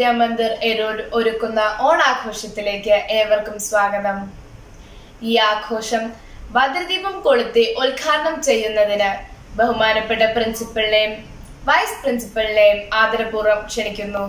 വിദ്യാമന്ദിർ എരൂർ ഒരുക്കുന്ന ഓണാഘോഷത്തിലേക്ക് ഏവർക്കും സ്വാഗതം ഈ ആഘോഷം ഭദ്രദീപം കൊളുത്തി ഉദ്ഘാടനം ചെയ്യുന്നതിന് ബഹുമാനപ്പെട്ട പ്രിൻസിപ്പലിനെയും വൈസ് പ്രിൻസിപ്പലിനെയും ആദരപൂർവ്വം ക്ഷണിക്കുന്നു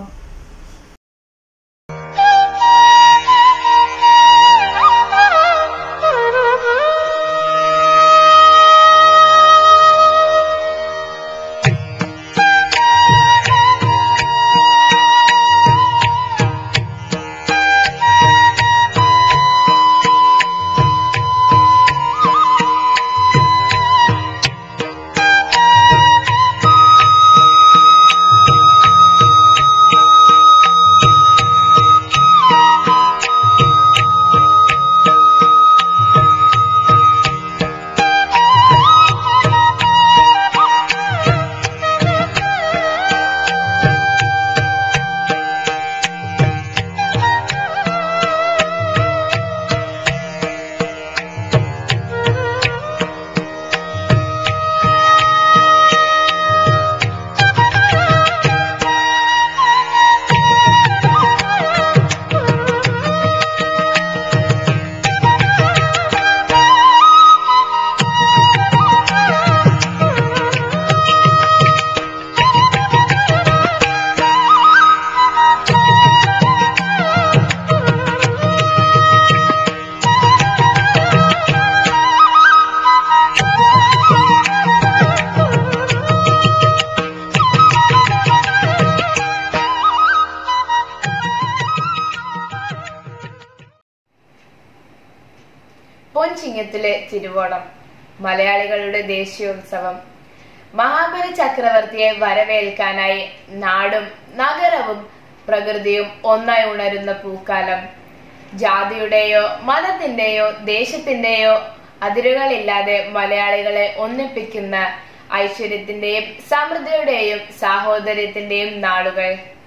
പൊൻചിങ്ങത്തിലെ തിരുവോണം മലയാളികളുടെ ദേശീയോത്സവം മഹാബലി ചക്രവർത്തിയെ വരവേൽക്കാനായി നാടും നഗരവും പ്രകൃതിയും ഒന്നായി ഉണരുന്ന പൂക്കാലം ജാതിയുടെയോ മതത്തിന്റെയോ ദേശത്തിന്റെയോ അതിരുകളില്ലാതെ മലയാളികളെ ഒന്നിപ്പിക്കുന്ന ഐശ്വര്യത്തിന്റെയും സമൃദ്ധിയുടെയും സാഹോദര്യത്തിന്റെയും നാടുകൾ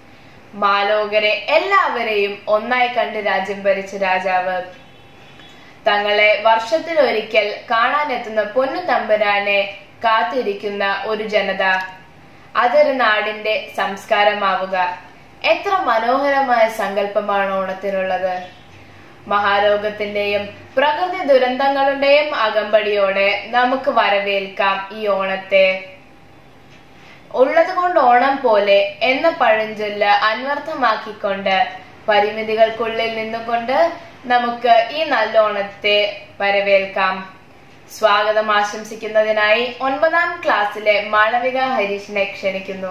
മാലോകരെ എല്ലാവരെയും ഒന്നായി കണ്ട് രാജ്യം ഭരിച്ച രാജാവ് തങ്ങളെ വർഷത്തിലൊരിക്കൽ കാണാനെത്തുന്ന പൊന്നു തമ്പുരാനെ കാത്തിരിക്കുന്ന ഒരു ജനത അതൊരു നാടിന്റെ സംസ്കാരമാവുക എത്ര മനോഹരമായ സങ്കല്പമാണ് ഓണത്തിനുള്ളത് മഹാരോഗത്തിന്റെയും പ്രകൃതി ദുരന്തങ്ങളുടെയും അകമ്പടിയോടെ നമുക്ക് വരവേൽക്കാം ഈ ഓണത്തെ ഉള്ളത് കൊണ്ട് ഓണം പോലെ എന്ന പഴഞ്ചൊല്ല് അന്വർത്ഥമാക്കിക്കൊണ്ട് പരിമിതികൾക്കുള്ളിൽ നിന്നുകൊണ്ട് നമുക്ക് ഈ നല്ല ഓണത്തെ വരവേൽക്കാം സ്വാഗതം ആശംസിക്കുന്നതിനായി ഒൻപതാം ക്ലാസ്സിലെ മാളവിക ഹരീഷിനെ ക്ഷണിക്കുന്നു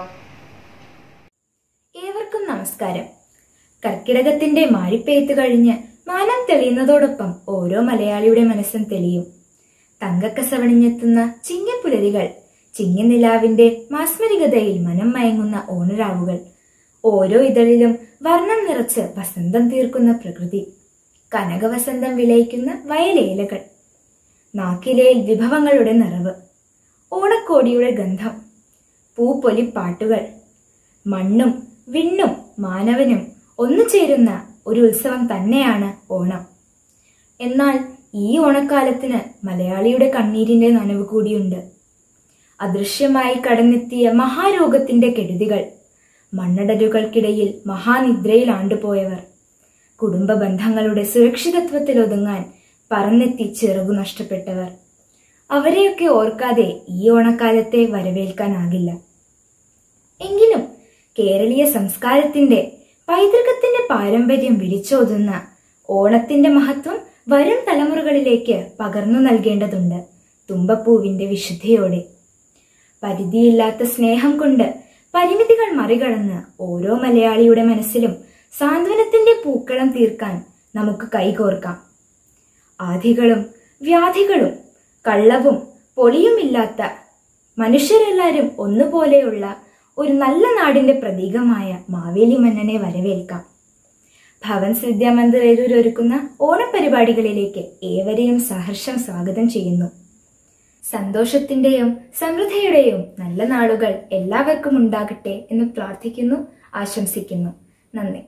ഏവർക്കും നമസ്കാരം കർക്കിടകത്തിന്റെ മാഴിപ്പെയ്ത്ത് കഴിഞ്ഞ് മാനം തെളിയുന്നതോടൊപ്പം ഓരോ മലയാളിയുടെ മനസ്സും തെളിയും തങ്കക്കസവണിഞ്ഞെത്തുന്ന ചിങ്ങപ്പുലരികൾ ചിങ്ങനിലാവിന്റെ മാസ്മരികതയിൽ മനം മയങ്ങുന്ന ഓണരാവുകൾ ഓരോ ഇതളിലും വർണ്ണം നിറച്ച് വസന്തം തീർക്കുന്ന പ്രകൃതി കനകവസന്തം വിളയിക്കുന്ന വയലേലകൾ നാക്കിലയിൽ വിഭവങ്ങളുടെ നിറവ് ഓണക്കോടിയുടെ ഗന്ധം പൂപ്പൊലിപ്പാട്ടുകൾ മണ്ണും വിണ്ണും മാനവനും ഒന്നു ചേരുന്ന ഒരു ഉത്സവം തന്നെയാണ് ഓണം എന്നാൽ ഈ ഓണക്കാലത്തിന് മലയാളിയുടെ കണ്ണീരിന്റെ നനവ് കൂടിയുണ്ട് അദൃശ്യമായി കടന്നെത്തിയ മഹാരോഗത്തിന്റെ കെടുതികൾ മണ്ണടലുകൾക്കിടയിൽ മഹാനിദ്രയിൽ ആണ്ടുപോയവർ കുടുംബ ബന്ധങ്ങളുടെ സുരക്ഷിതത്വത്തിൽ ഒതുങ്ങാൻ പറന്നെത്തി ചിറകു നഷ്ടപ്പെട്ടവർ അവരെയൊക്കെ ഓർക്കാതെ ഈ ഓണക്കാലത്തെ വരവേൽക്കാനാകില്ല എങ്കിലും കേരളീയ സംസ്കാരത്തിന്റെ പൈതൃകത്തിന്റെ പാരമ്പര്യം വിളിച്ചോതുന്ന ഓണത്തിന്റെ മഹത്വം വരും തലമുറകളിലേക്ക് പകർന്നു നൽകേണ്ടതുണ്ട് തുമ്പപ്പൂവിന്റെ വിശുദ്ധിയോടെ പരിധിയില്ലാത്ത സ്നേഹം കൊണ്ട് പരിമിതികൾ മറികടന്ന് ഓരോ മലയാളിയുടെ മനസ്സിലും സാന്ത്വനത്തിന്റെ പൂക്കളം തീർക്കാൻ നമുക്ക് കൈകോർക്കാം ആധികളും വ്യാധികളും കള്ളവും പൊളിയുമില്ലാത്ത മനുഷ്യരെല്ലാവരും ഒന്നുപോലെയുള്ള ഒരു നല്ല നാടിന്റെ പ്രതീകമായ മാവേലി മന്നനെ വരവേൽക്കാം ഭവൻസ് വിദ്യാമന്ദിർ ഏരൂർ ഒരുക്കുന്ന ഓണപരിപാടികളിലേക്ക് ഏവരെയും സഹർഷം സ്വാഗതം ചെയ്യുന്നു സന്തോഷത്തിന്റെയും സമൃദ്ധിയുടെയും നല്ല നാളുകൾ എല്ലാവർക്കും ഉണ്ടാകട്ടെ എന്ന് പ്രാർത്ഥിക്കുന്നു ആശംസിക്കുന്നു നന്ദി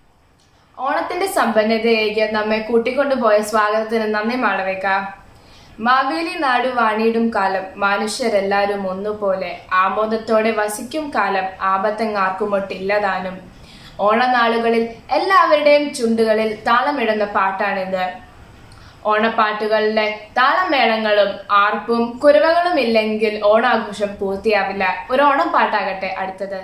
ഓണത്തിന്റെ സമ്പന്നതയിലേക്ക് നമ്മെ കൂട്ടിക്കൊണ്ടുപോയ സ്വാഗതത്തിന് നന്ദി മാളവിക മാവേലി നാടു വാണിയിടും കാലം മനുഷ്യരെല്ലാരും ഒന്നുപോലെ ആമോദത്തോടെ വസിക്കും കാലം ആപത്തങ്ങാർക്കുമൊട്ടില്ലതാനും ഓണനാളുകളിൽ എല്ലാവരുടെയും ചുണ്ടുകളിൽ താളമിടുന്ന പാട്ടാണിത് ഓണപ്പാട്ടുകളിലെ താളമേളങ്ങളും ആർപ്പും കുരവകളും ഇല്ലെങ്കിൽ ഓണാഘോഷം പൂർത്തിയാവില്ല ഒരു ഓണം പാട്ടാകട്ടെ അടുത്തത്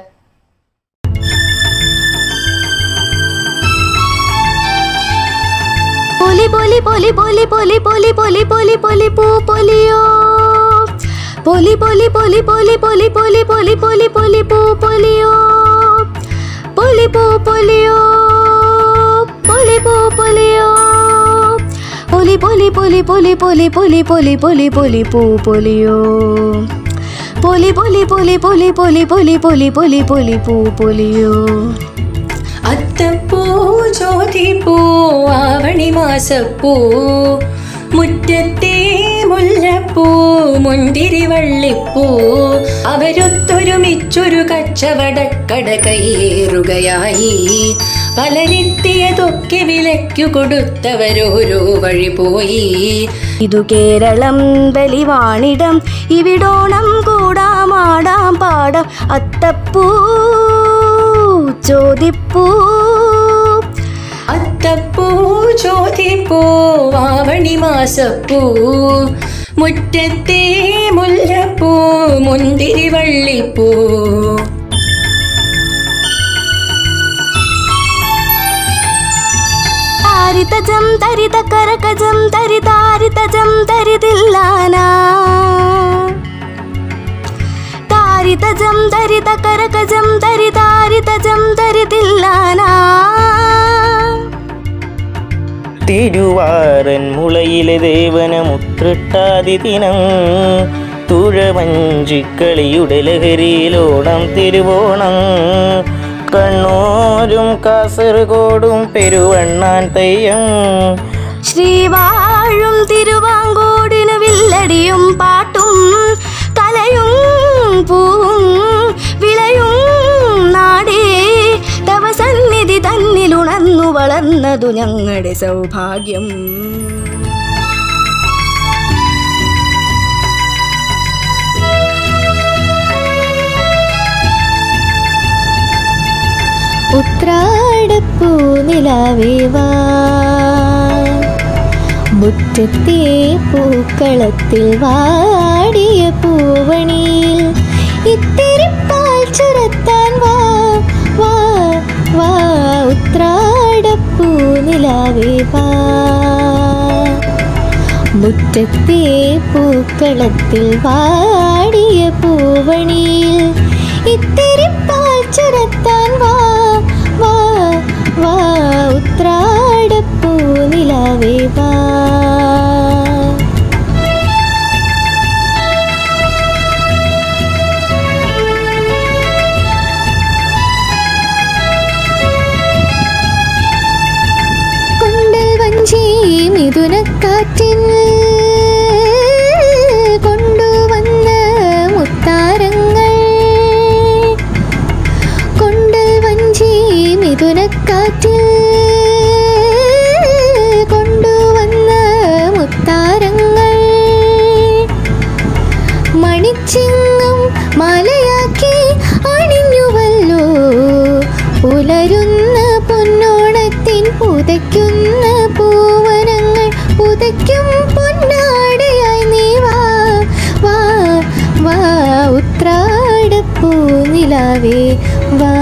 പൊലി പൊലി പൊലി പൊലി പൊലി പൊലി പൊലി പൊലി പൊലി പൂ പൊലിയോ പൊലി പൊലി പൊലി പൊലി പൊലി പൊലി പൊലി പൊലി പൊലി പൂ പൊലിയോ പൊലി പൂ പൊലിയോ പൊലി പൂ പൊലിയോ പൊലി പൊലി പൊലി പൊലി പൊലി പൊലി പൊലി പൊലി പൊലി പൂ പൊലിയോ പൊലി പൊലി പൊലി പൊലി പൊലി പൊലി പൊലി പൊലി പൊലി പൂ പൊലിയോ അത്തപ്പൂ ജ്യോതിപ്പൂ ആവണി മാസപ്പൂ മുറ്റത്തെ മുല്ലപ്പൂ മുന്തിരി വള്ളിപ്പൂ അവരൊത്തൊരുമിച്ചൊരു കച്ചവടക്കട കയ്യേറുകയായി പലരെത്തിയതൊക്കെ വിലയ്ക്കു കൊടുത്തവരോരോ വഴി പോയി ഇതു കേരളം ബലിവാണിടം ഇവിടോണം കൂടാമാടാം പാടം അത്തപ്പൂ ചോദിപ്പൂ അത്തപ്പൂ ജ്യോതിപ്പൂ ആവണി മാസപ്പൂ മുറ്റത്തെ മുല്ലപ്പൂ മുന്തിരി വള്ളിപ്പൂ താരിതജം തരിത കരകജം തരിതാരിതജം തരിതില്ലാനാ താരിതജം തരിത കരകജം തരിതാരിതജം തരിതില്ലാനാ തിരുവാറൻ മുളയിലെ ദേവന മുത്രട്ടാതി ദിനം തുഴവഞ്ചിക്കളിയുടെ ലഹരിയിലോണം തിരുവോണം കണ്ണൂരും കാസർഗോഡും പെരുവണ്ണാൻ തെയ്യം ശ്രീവാഴും തിരുവാങ്കോടിന് വില്ലടിയും പാട്ടും കലയും പൂവും വിളയും നാടേ തവ സന്നിധി തന്നിലുണർന്നു വളർന്നതു ഞങ്ങളുടെ സൗഭാഗ്യം ഉത്രാടപ്പൂ നിലാവേവാ മുറ്റത്തെ പൂക്കളത്തിൽ വാടിയ പൂവണിയിൽ ഇത്തിരി പാൽ ചുരത്താൻ വാ വാ വാ ഉത്രാടപ്പൂ നിലാവേ വാ മുറ്റത്തെ പൂക്കളത്തിൽ വാടിയ പൂവണിയിൽ ഇത്തിരി പാൽ ചുരത്താൻ വാ വാ വാ ഉത്രാടപ്പൂ നിലാവേ വാ കൊണ്ടൽ വഞ്ചി മിഥുനക്കാറ്റിൻ കൊണ്ടുവന്ന മുത്താരങ്ങൾ കൊണ്ടൽ വഞ്ചി മിഥുനക്കാറ്റിൽ കൊണ്ടുവന്ന മുത്താരങ്ങൾ മണിച്ചിങ്ങും മലയാക്കി അണിഞ്ഞുവല്ലോ പുലരുന്ന പൊന്നോണത്തിൻ പുതയ്ക്കുന്ന പൂവനങ്ങൾ പുതയ്ക്കും പൊന്നാടയായി നീ വാ വാ വാ ഉത്രാടപ്പൂ നിലാവേ വാ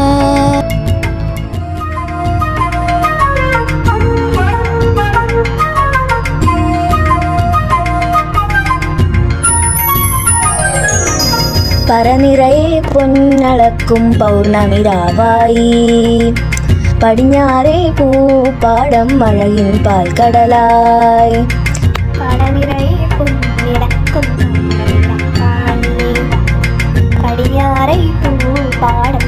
പറനിറയെ പൊന്നളക്കും പൗർണമി രാവായി പടിഞ്ഞാറേ പൂപ്പാടം മഴയിൽ പാൽക്കടലായി പടനിറയെ പൊന്നിടക്കും പടിഞ്ഞാറേ പൂപ്പാടം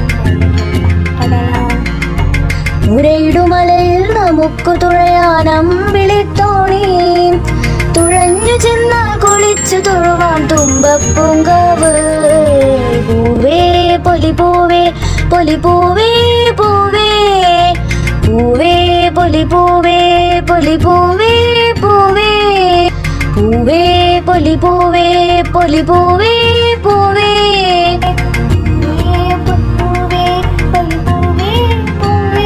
മുരയിടുമലയിൽ നമുക്ക് തുഴയാനം വിളിത്തോണി തുഴഞ്ഞു ചെന്നാൽ കുളിച്ചു തുഴുവാൻ തുമ്പപ്പൂങ്കാവ് പൂവേ പൊലി പൂവേ പൊലി പൂവേ പൂവേ പൂവേ പൊലി പൂവേ പൊലി പൂവേ പൂവേ പൂവേ പൊലി പൂവേ പൊലി പൂവേ പൂവേ പൂവേ പൂവേ പൂവേ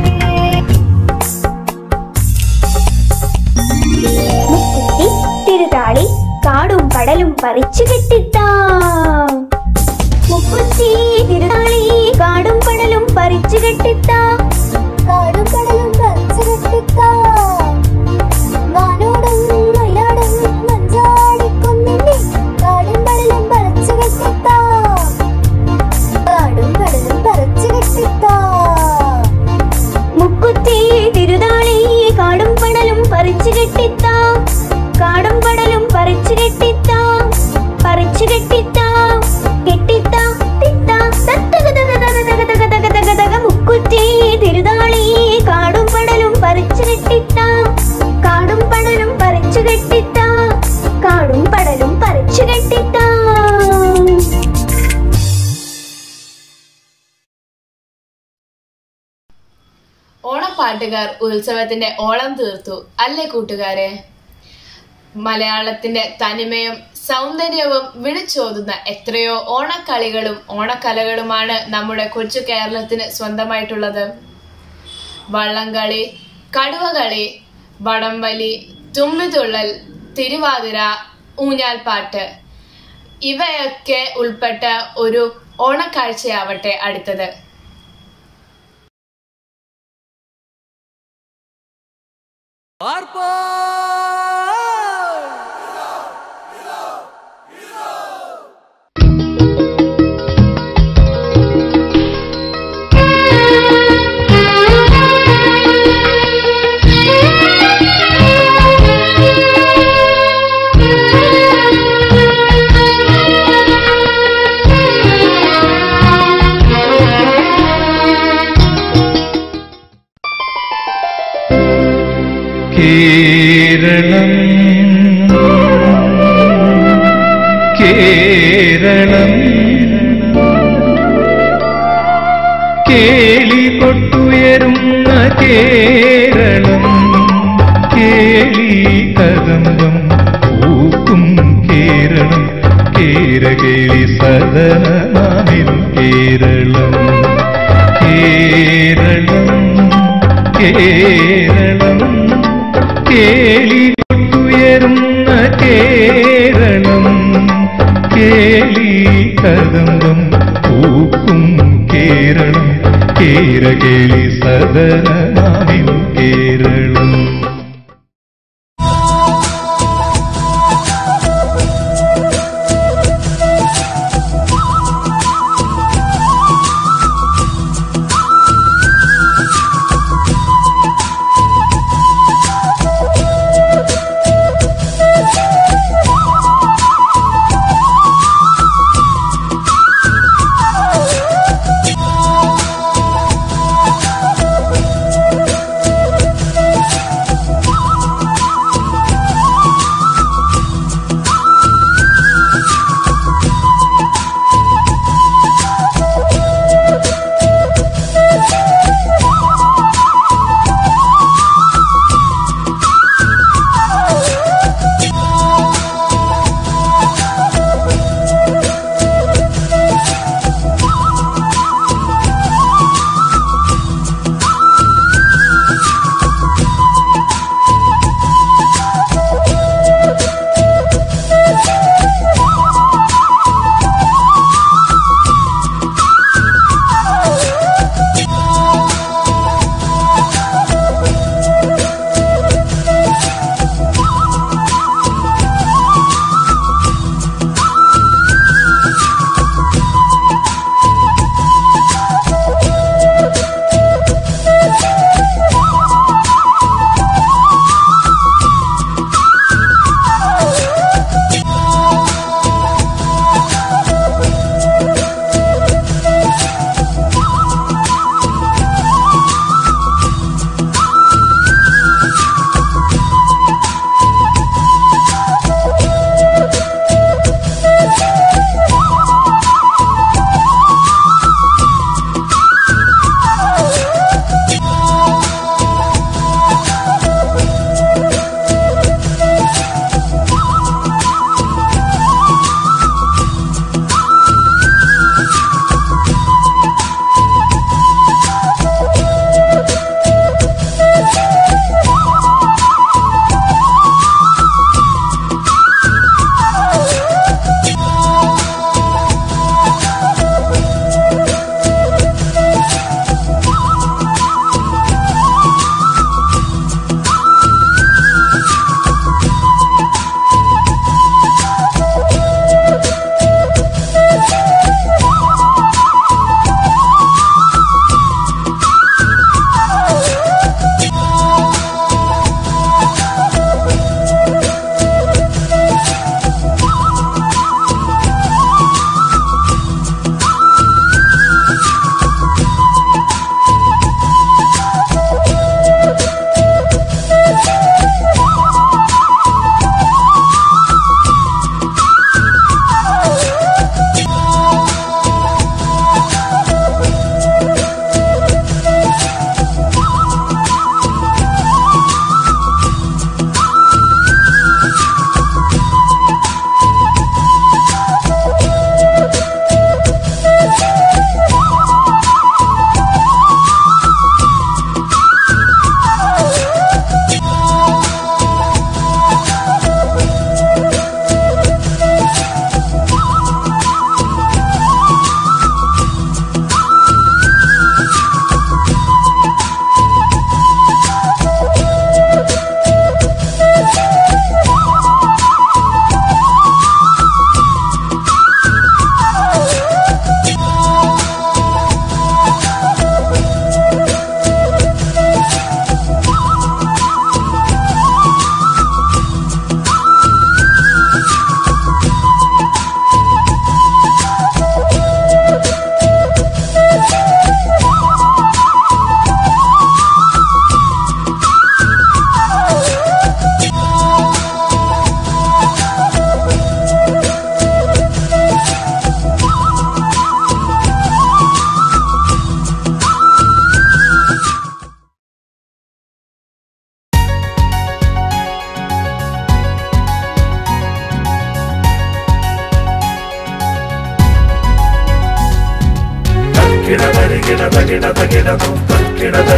മുക്കുത്തി തിരുതാളി കാടും കടലും പറിച്ചു കെട്ടിത്താം മുക്കുത്തി തിരുതാളി കാടും കടലും പറിച്ചു കെട്ടിത്താം കാടും കടലും പറിച്ചു കെട്ടിത്താം വാനോടും മയിലാടും മഞ്ചാടിക്കൊന്നിന്റെ കാടും കടലും പറിച്ചു കെട്ടിത്താം കാടും കടലും പറിച്ചു കെട്ടിത്താം മുക്കുത്തി തിരുതാളി കാടും പടലും പറിച്ചു കെട്ടിത്താം കാടും പടലും പറിച്ചു കെട്ടിത്താം പറിച്ചു കെട്ടിത്താം കെട്ടിത്താം തിത്താം തത്തകതകതകതകതകതകതക മുക്കുറ്റി തിരുതാളി കാടും പടലും പറിച്ചു കെട്ടിത്താം കാടും പടലും പറിച്ചു കെട്ടിത്താം കാടും പടലും പറിച്ചു കെട്ടിത്താം ഓണപ്പാട്ടുകാർ ഉത്സവത്തിന്റെ ഓളം തീർത്തു അല്ലേ കൂട്ടുകാരെ മലയാളത്തിന്റെ തനിമയും സൗന്ദര്യവും വിളിച്ചോതുന്ന എത്രയോ ഓണക്കളികളും ഓണക്കലകളുമാണ് നമ്മുടെ കൊച്ചു കേരളത്തിന് സ്വന്തമായിട്ടുള്ളത് വള്ളംകളി കടുവകളി വടംവലി തുമ്പിതുള്ളൽ തിരുവാതിര ഊഞ്ഞാൽപ്പാട്ട് ഇവയൊക്കെ ഉൾപ്പെട്ട ഒരു ഓണക്കാഴ്ചയാവട്ടെ അടുത്തത് കേരളം കേരളം കേളി കൊട്ടുയരുന്ന കേരളം കേളി കദംബം പൂക്കും കേരളം കേരകേളി സദനമാമിൽ കേരളം കേരളം കേരളം കേളി കൊട്ടുയരുന്ന കേരളം കേളി കദംബം പൂക്കും കേരളം കേരകേളി സദനമാവിൻ കേരളം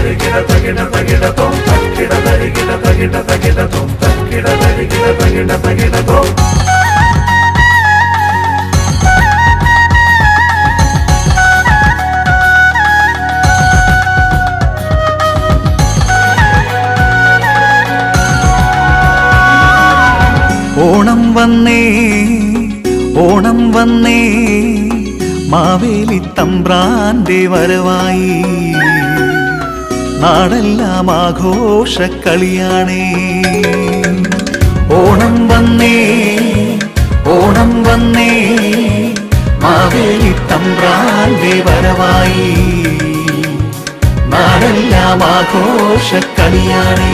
ഓണം വന്നേ ഓണം വന്നേ മാവേലി തമ്പ്രാന്റെ വരവായി നാടെല്ലാം ആഘോഷക്കളിയാണേ ഓണം വന്നേ ഓണം വന്നേ മാവേലി തമ്പ്രാന്റെ വരവായി നാടെല്ലാം ആഘോഷക്കളിയാണേ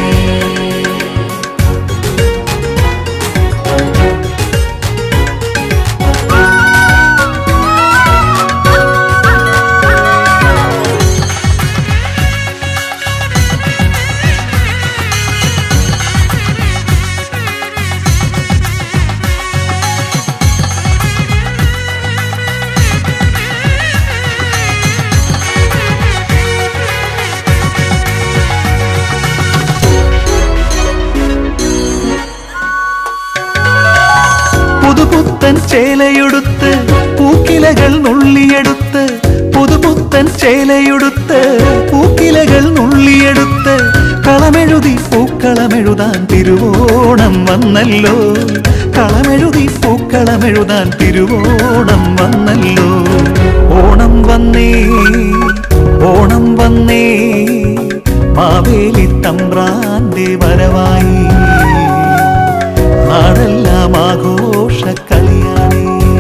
പുതുപുത്തൻ ചേലയുടുത്ത് പൂക്കിലകൾ നുള്ളിയെടുത്ത് പുതുപുത്തൻ ചേലയുടുത്ത് പൂക്കിലകൾ നുള്ളിയെടുത്ത് കളമെഴുതി പൂക്കളമെഴുതാൻ തിരുവോണം വന്നല്ലോ കളമെഴുതി പൂക്കളമെഴുതാൻ തിരുവോണം വന്നല്ലോ ഓണം വന്നേ ഓണം വന്നേ മാവേലി തമ്പ്രാന്റെ വരവായി നാടെല്ലാം ആഘോഷ കളിയാണേ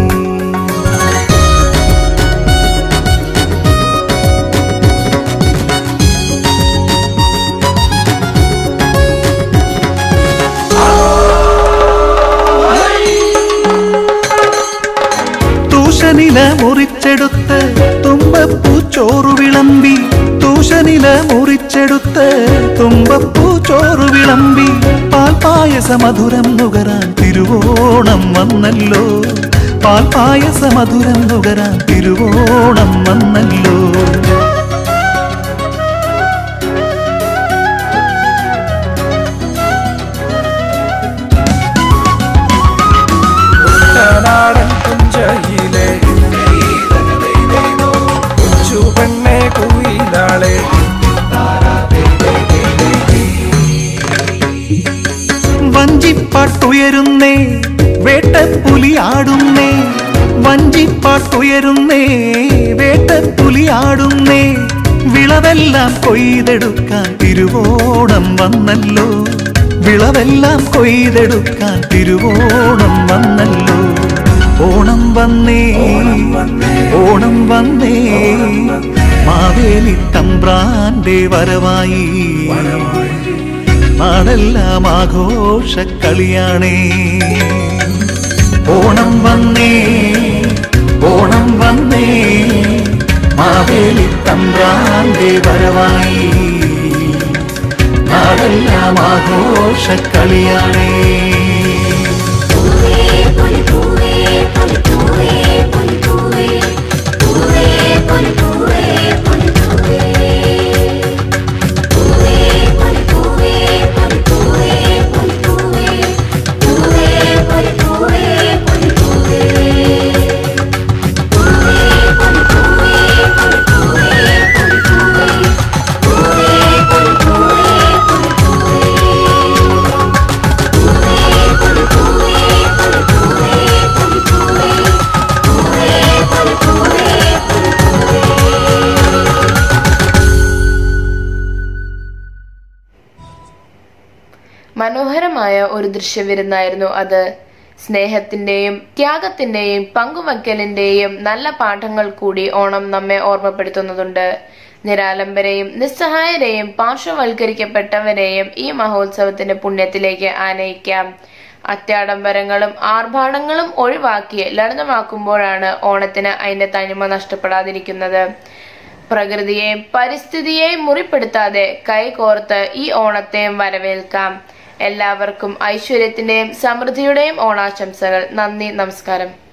തൂഷനില മുറിച്ചെടുത്ത് തുമ്പപ്പൂ ചോറു വിളമ്പി തൂഷനില മുറിച്ചെടുത്ത് തുമ്പപ്പൂ ചോറു വിളമ്പി പാൽപായസ മധുരം നുകരാൻ തിരുവോണം വന്നല്ലോ പാൽപായസ മധുരം നുകരാൻ തിരുവോണം വന്നല്ലോ നാടൻ പുഞ്ചയിലെ കൊച്ചു പെണ്ണെ കുയിലാളെ വഞ്ചിപ്പാട്ടുയരുന്നേ വേട്ടപ്പുലി ആടുന്നേ വഞ്ചിപ്പാട്ടുയരുന്നേ വേട്ടപ്പുലി ആടുന്നേ വിളവെല്ലാം കൊയ്തെടുക്കാൻ തിരുവോണം വന്നല്ലോ വിളവെല്ലാം കൊയ്തെടുക്കാൻ തിരുവോണം വന്നല്ലോ ഓണം വന്നേ ഓണം വന്നേ മാവേലി തമ്പ്രാന്റെ വരവായി നാടെല്ലാം ആഘോഷക്കളിയാണേ ഓണം വന്നേ ഓണം വന്നേ മാവേലി തമ്പ്രാന്റെ വരവായി നാടെല്ലാം ആഘോഷക്കളിയാണേ മനോഹരമായ ഒരു ദൃശ്യവിരുന്നായിരുന്നു അത് സ്നേഹത്തിന്റെയും ത്യാഗത്തിന്റെയും പങ്കുവയ്ക്കലിന്റെയും നല്ല പാഠങ്ങൾ കൂടി ഓണം നമ്മെ ഓർമ്മപ്പെടുത്തുന്നതുണ്ട് നിരാലംബരെയും നിസ്സഹായരെയും പാർശ്വവൽക്കരിക്കപ്പെട്ടവരെയും ഈ മഹോത്സവത്തിന്റെ പുണ്യത്തിലേക്ക് ആനയിക്കാം അത്യാഡംബരങ്ങളും ആർഭാടങ്ങളും ഒഴിവാക്കി ലളിതമാക്കുമ്പോഴാണ് ഓണത്തിന് അതിന്റെ തനിമ നഷ്ടപ്പെടാതിരിക്കുന്നത് പ്രകൃതിയെയും പരിസ്ഥിതിയെയും മുറിപ്പെടുത്താതെ കൈകോർത്ത് ഈ ഓണത്തെയും വരവേൽക്കാം എല്ലാവർക്കും ഐശ്വര്യത്തിന്റെയും സമൃദ്ധിയുടെയും ഓണാശംസകൾ നന്ദി നമസ്കാരം